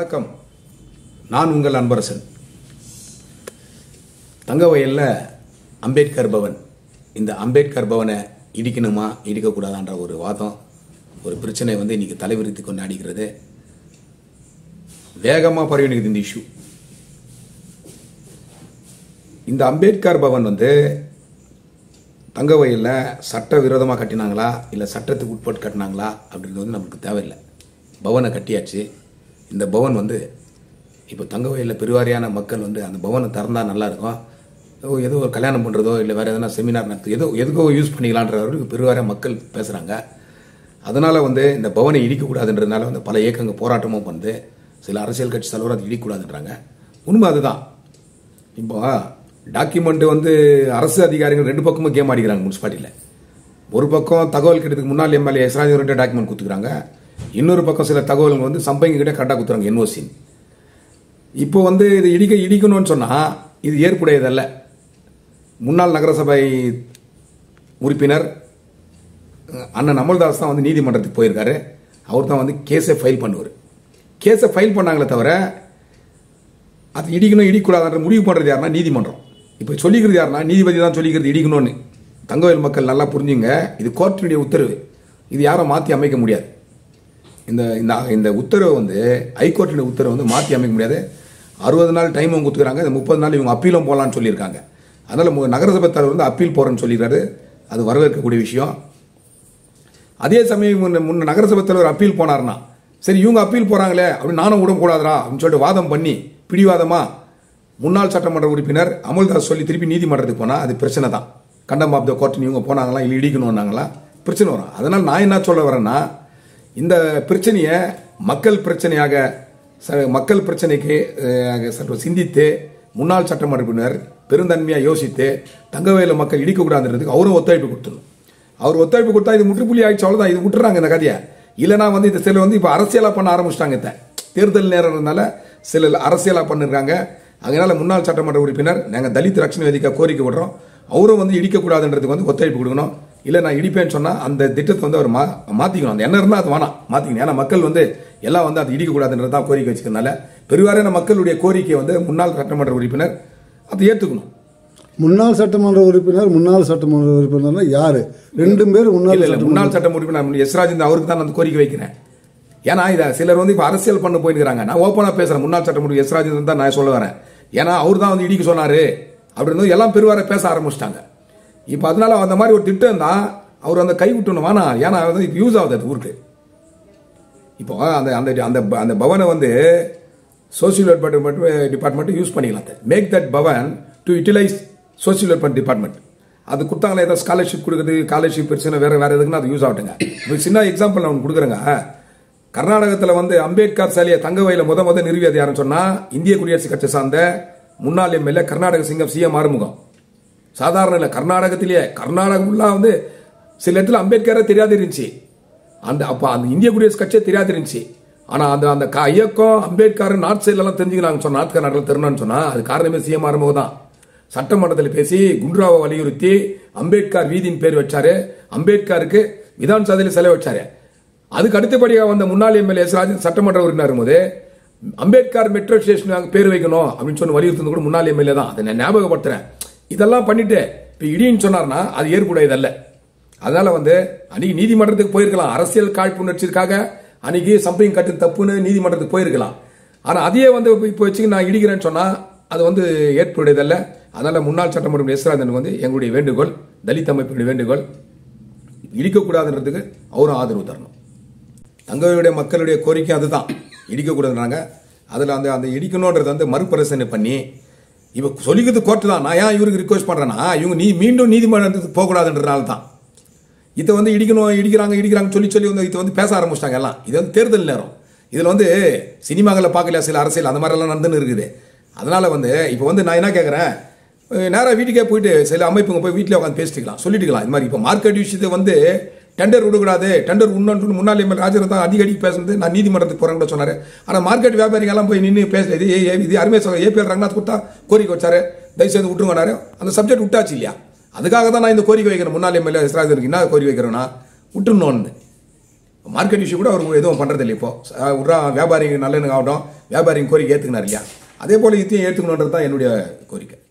வணக்கம் நான் உங்கள் அன்பரசன் தங்க வயலில் அம்பேத்கர் பவன் இந்த அம்பேத்கர் பவனை இடிக்கணுமா இடிக்கக்கூடாதான்ற ஒரு வாதம் ஒரு பிரச்சனை வந்து இன்னைக்கு தலைவிரித்து கொண்டாடுகிறது வேகமாக பரவி நிற்குது இந்த இஷ்யூ இந்த அம்பேத்கர் பவன் வந்து தங்க வயலில் சட்ட விரோதமாக கட்டினாங்களா இல்லை சட்டத்துக்கு உட்பட்டு கட்டினாங்களா அப்படின்றது வந்து நமக்கு தேவையில்லை பவனை கட்டியாச்சு இந்த பவன் வந்து இப்போ தங்க வயலில் பெருவாரியான மக்கள் வந்து அந்த பவனை திறந்தா நல்லா இருக்கும் ஓ, ஏதோ ஒரு கல்யாணம் பண்ணுறதோ இல்லை வேறு எதனா செமினார் நடத்து ஏதோ எதுக்கோ யூஸ் பண்ணிக்கலான்றவருக்கு பெருவாரியான மக்கள் பேசுகிறாங்க அதனால் வந்து இந்த பவனை இடிக்கக்கூடாதுன்றதுனால வந்து பல இயக்கங்கள் போராட்டமும் பண்ணுது சில அரசியல் கட்சி தலைவர் அது இடிக்கக்கூடாதுன்றாங்க உண்மை அதுதான் இப்போ டாக்குமெண்ட் வந்து அரசு அதிகாரிகள் ரெண்டு பக்கமும் கேம் ஆடிக்கிறாங்க முனிசிபாலிட்டியில் ஒரு பக்கம் தகவல் கிட்டத்துக்கு முன்னாள் எம்எல்ஏ எஸ்ராஜ் டாக்குமெண்ட் கொடுத்துக்கிறாங்க இன்னொரு பக்கம் சில தகவல்கள் வந்து சம்பங்க கிட்ட கரெக்டாக கொடுத்துறாங்க என்ஓசி இப்போ வந்து இது இடிக்க இடிக்கணும்னு சொன்னால் இது ஏற்புடையதல்ல முன்னாள் நகரசபை உறுப்பினர் அண்ணன் அமல்தாஸ் தான் வந்து நீதிமன்றத்துக்கு போயிருக்காரு அவர் தான் வந்து கேஸை ஃபைல் பண்ணுவார் கேஸை ஃபைல் பண்ணாங்களே தவிர அது இடிக்கணும் இடிக்கூடாதுன்ற முடிவு பண்ணுறது யாருன்னா நீதிமன்றம் இப்போ சொல்லிக்கிறது யாருன்னா நீதிபதி தான் சொல்லிக்கிறது இடிக்கணும்னு தங்கவேல் மக்கள் நல்லா புரிஞ்சுங்க இது கோர்ட்டினுடைய உத்தரவு இது யாரும் மாற்றி அமைக்க முடியாது இந்த இந்த இந்த உத்தரவு வந்து ஹைகோர்ட்டினுடைய உத்தரவு வந்து மாற்றி அமைக்க முடியாது அறுபது நாள் டைம் அவங்க கொடுத்துக்கிறாங்க இந்த முப்பது நாள் இவங்க அப்பீலும் போகலான்னு சொல்லியிருக்காங்க அதனால் மு- நகரசபை தலைவர் வந்து அப்பீல் போகிறேன்னு சொல்லியிருக்காரு அது வரவேற்கக்கூடிய விஷயம் அதே சமயம் முன்ன முன்ன நகரசபை தலைவர் அப்பீல் போனார்னா சரி இவங்க அப்பீல் போறாங்களே அப்படின்னு நானும் விடக்கூடாதுடா அப்படின்னு சொல்லிட்டு வாதம் பண்ணி பிடிவாதமா முன்னாள் சட்டமன்ற உறுப்பினர் அமுல்தாஸ் சொல்லி திருப்பி நீதிமன்றத்துக்கு போனா அது பிரச்சனை தான் கண்டம் ஆஃப் த கோர்ட் இவங்க போனாங்களா இல்லை இடிக்கணும்னாங்களா பிரச்சனை வரும் அதனால் நான் என்ன சொல்ல வரேன்னா இந்த பிரச்சனையை மக்கள் பிரச்சனையாக ச- மக்கள் பிரச்சனைக்கு அஹ், சற்று சிந்தித்து முன்னாள் சட்டமன்ற உறுப்பினர் பெருந்தன்மையாக யோசித்து தங்கவேலு மக்கள் இடிக்கக்கூடாதுன்றதுக்கு அவரும் ஒத்துழைப்பு கொடுத்துடணும் அவர் ஒத்துழைப்பு கொடுத்தா இது முற்றுப்புள்ளி ஆயிடுச்சு அவ்வளவுதான் இது விட்டுறாங்க இந்த கதையை இல்லைனா வந்து இந்த சில வந்து இப்போ அரசியலா பண்ண ஆரம்பிச்சிட்டாங்க இதை தேர்தல் நேரம்னால சில அரசியலா பண்ணிருக்காங்க அதனால முன்னாள் சட்டமன்ற உறுப்பினர் நாங்கள் தலித் ரட்சண வேதிக்கா கோரிக்கை விடுறோம் அவரும் வந்து இடிக்கக்கூடாதுன்றதுக்கு வந்து ஒத்துழைப்பு கொடுக்கணும் இல்லை நான் இடிப்பேன்னு சொன்னா அந்த திட்டத்தை வந்து அவர் மா மாத்திக்கணும் அந்த எண்ணம் இருந்தால் அது வேணாம் மாத்திக்கணும் ஏன்னா மக்கள் வந்து எல்லாம் வந்து அது இடிக்கக்கூடாதுன்றது தான் கோரிக்கை வச்சுக்கிறதுனால பெருவாரியான மக்களுடைய கோரிக்கையை வந்து முன்னாள் சட்டமன்ற உறுப்பினர் அதை ஏற்றுக்கணும் முன்னாள் சட்டமன்ற உறுப்பினர் முன்னாள் சட்டமன்ற உறுப்பினர் யாரு ரெண்டு பேர் முன்னாள் இல்ல இல்ல சட்டமன்ற முன்னாள் சட்டம் உறுப்பினர் எஸ் ராஜேந்திரன் அவருக்கு தான் நான் கோரிக்கை வைக்கிறேன் ஏன்னா இத சிலர் வந்து இப்ப அரசியல் பண்ண போயிருக்காங்க நான் ஓப்பனா பேசுறேன் முன்னாள் சட்டம் உறுப்பினர் எஸ் ராஜேந்திரன் தான் நான் சொல்ல வரேன் ஏன்னா அவர் தான் வந்து இடிக்க சொன்னாரு அப்படின்னு எல்லாம் பெருவார பேச ஆரம்பிச்சிட்டாங்க இப்ப அதனால அந்த மாதிரி ஒரு திட்டம் தான் அவர் அந்த கை விட்டணும் வேணாம் ஏன்னா வந்து யூஸ் ஆகுது அது ஊருக்கு இப்போ அந்த அந்த அந்த அந்த பவனை வந்து சோசியல் டிபார்ட்மெண்ட் டிபார்ட்மெண்ட் யூஸ் பண்ணிக்கலாம் make that Bhavan to utilise social welfare department அது கொடுத்தாங்களே ஏதாவது ஸ்காலர்ஷிப் கொடுக்குறது ஸ்காலர்ஷிப் பிரச்சனை வேற வேற எதுக்குன்னா அது யூஸ் ஆகட்டுங்க இப்போ சின்ன எக்ஸாம்பிள் நான் கொடுக்குறேங்க கர்நாடகத்தில் வந்து அம்பேத்கர் சாலையை தங்க வயல முத முத நிறுவியது யாருன்னு சொன்னா இந்திய குடியரசு கட்சி சார்ந்த முன்னாள் எம்எல்ஏ கர்நாடக சிங்கம் சிஎம் ஆறுமுகம் சாதாரண இல்லை கர்நாடகத்திலேயே கர்நாடகம் ஃபுல்லாக வந்து சில இடத்துல அம்பேத்கரே தெரியாது இருந்துச்சு அந்த அப்போ அந்த இந்திய குடியரசு கட்சியே தெரியாது இருந்துச்சு ஆனால் அந்த அந்த க- இயக்கம் அம்பேத்கர் நார்த் சைட்லலாம் தெரிஞ்சுக்கிறாங்க சொன்னா நார்த் கர்நாடகில் தெரியணும்னு சொன்னா அது காரணமே சிஎம் ஆரம்பம் தான் சட்டமன்றத்தில் பேசி குண்ட்ராவை வலியுறுத்தி அம்பேத்கர் வீதியின் பேர் வச்சாரு அம்பேத்கருக்கு விதான் சபையில் சிலை வச்சாரு அதுக்கு அடுத்தபடியாக வந்த முன்னாள் எம்எல்ஏ எஸ் ராஜன் சட்டமன்ற உறுப்பினர் போது அம்பேத்கர் மெட்ரோ ஸ்டேஷன் அங்க பேர் வைக்கணும் அப்படின்னு சொல்லி வலியுறுத்தது கூட முன்னாள் எம்எல்ஏ தான் அதை நான் ஞாபகப்படுத்துறேன் இதெல்லாம் பண்ணிட்டு இப்ப இடின்னு சொன்னார்னா அது ஏற்புடையதல்ல அதனால வந்து அன்னைக்கு நீதிமன்றத்துக்கு போயிருக்கலாம் அரசியல் காழ்ப்புணர்ச்சிக்காக அன்னைக்கு சம்பையும் கட்டு தப்புன்னு நீதிமன்றத்துக்கு போயிருக்கலாம் ஆனா அதையே வந்து இப்ப- இப்போ வச்சு நான் இடிக்கிறேன்னு சொன்னா அது வந்து ஏற்புடையதல்ல அதனால முன்னாள் சட்டமன்ற எஸ் ராஜனுக்கு வந்து எங்களுடைய வேண்டுகோள் தலித் அமைப்பினுடைய வேண்டுகோள் இடிக்கக்கூடாதுன்றதுக்கு அவரும் ஆதரவு தரணும் தங்களுடைய மக்களுடைய கோரிக்கை அதுதான் இடிக்கக்கூடாதுன்றாங்க அதில் அந்த அந்த இடிக்கணுன்றது வந்து மறுபரிசீலனை பண்ணி இப்போ சொல்லிக்கிறது கோர்ட்டு தான் நான் ஏன் இவருக்கு ரிக்வஸ்ட் பண்ணுறேன்னா இவங்க நீ மீண்டும் நீதிமன்றத்துக்கு போகக்கூடாதுன்றனால தான் இதை வந்து இடிக்கணும் இடிக்கிறாங்க இடிக்கிறாங்க சொல்லி சொல்லி வந்து இதை வந்து பேச ஆரம்பிச்சிட்டாங்க எல்லாம் இது வந்து தேர்தல் நேரம் இதில் வந்து சினிமாக்களில் பார்க்கல சில அரசியல் அந்த மாதிரிலாம் நடந்துன்னு இருக்குது அதனால வந்து இப்போ வந்து நான் என்ன கேட்குறேன் நேராக வீட்டுக்கே போயிட்டு சில அமைப்புங்க போய் வீட்டில் உட்காந்து பேசிட்டுக்கலாம் சொல்லிட்டுக்கலாம் இது மாதிரி இப்போ மார்க்கெட் விஷயத்தை வந்து டெண்டர் விடக்கூடாது டெண்டர் உண்ணுன்னு முன்னாள் எம்எல் ராஜர் தான் அடிக்கடி பேசுனது நான் நீதிமன்றத்துக்கு போறேன் கூட சொன்னாரு ஆனால் மார்க்கெட் வியாபாரிங்க எல்லாம் போய் நின்று பேசல இது ஏ- இது அருமை ஏபிஎல் ரங்கநாத் கொடுத்தா கோரிக்கை வச்சாரு தயவு செய்து விட்டுருங்கனாரு அந்த சப்ஜெக்ட் விட்டாச்சு இல்லையா அதுக்காக தான் நான் இந்த கோரிக்கை வைக்கிறேன் முன்னாள் எம்எல்ஏ ராஜருக்கு என்ன கோரிக்கை வைக்கிறேன்னா விட்டுருணும்னு மார்க்கெட் இஷ்யூ கூட அவர் எதுவும் பண்றது இல்லை இப்போ அஹ் விட்றா வியாபாரிங்க நல்லெண்ணு ஆகட்டும் வியாபாரியின் கோரிக்கை ஏற்றுக்கினார் இல்லையா அதே போல் இதையும் ஏற்றுக்கணுன்றது தான் என்னுடைய கோரிக்கை